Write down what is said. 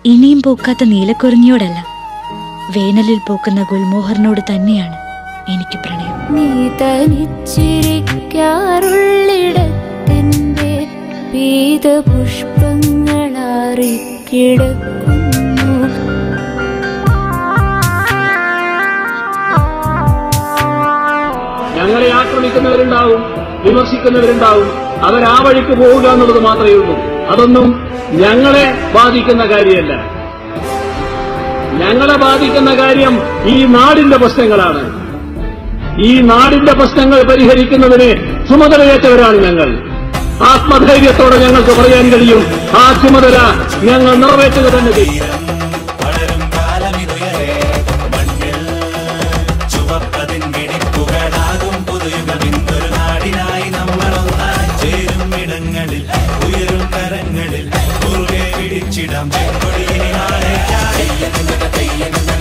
ഇനിയും പൂക്കാത്ത നീലക്കുറിഞ്ഞിയോടല്ല വേനലിൽ പൂക്കുന്ന ഗുൽമോഹറിനോട് തന്നെയാണ് എനിക്ക് പ്രണയം നീ തനിച്ചിരിക്കാറുള്ളിടത്തെന്റെ പീതപുഷ്പങ്ങളാറിക്കിടക്കുന്നു ഞങ്ങളെ ആക്രമിക്കുന്നവരുണ്ടാവും വിമർശിക്കുന്നവരുണ്ടാവും അവർ ആ വഴിക്ക് പോവുക എന്നുള്ളത് മാത്രമേ ഉള്ളൂ അതൊന്നും ഞങ്ങളെ ബാധിക്കുന്ന കാര്യമല്ല ഞങ്ങളെ ബാധിക്കുന്ന കാര്യം ഈ നാടിന്റെ പ്രശ്നങ്ങളാണ് ഈ നാടിന്റെ പ്രശ്നങ്ങൾ പരിഹരിക്കുന്നതിന് ചുമതലയേറ്റവരാണ് ഞങ്ങൾ ആത്മധൈര്യത്തോടെ ഞങ്ങൾക്ക് പറയാൻ കഴിയും ആ ചുമതല ഞങ്ങൾ നിറവേറ്റുക തന്നെ ചെയ്യും വളരും കാലമിതുയരെ മണ്ണിൽ ചുവപ്പതിൻ മിടിപ്പുകളാകും പുതുയുഗമിന്തൊരു നാടിനായി നമ്മളൊന്നായി ചേരും ഇടങ്ങളിൽ ഉയരും കരങ്ങളിൽ മുറുകെ പിടിച്ചിടാം ചെക്കൊടിയിനി നാളേക്കായി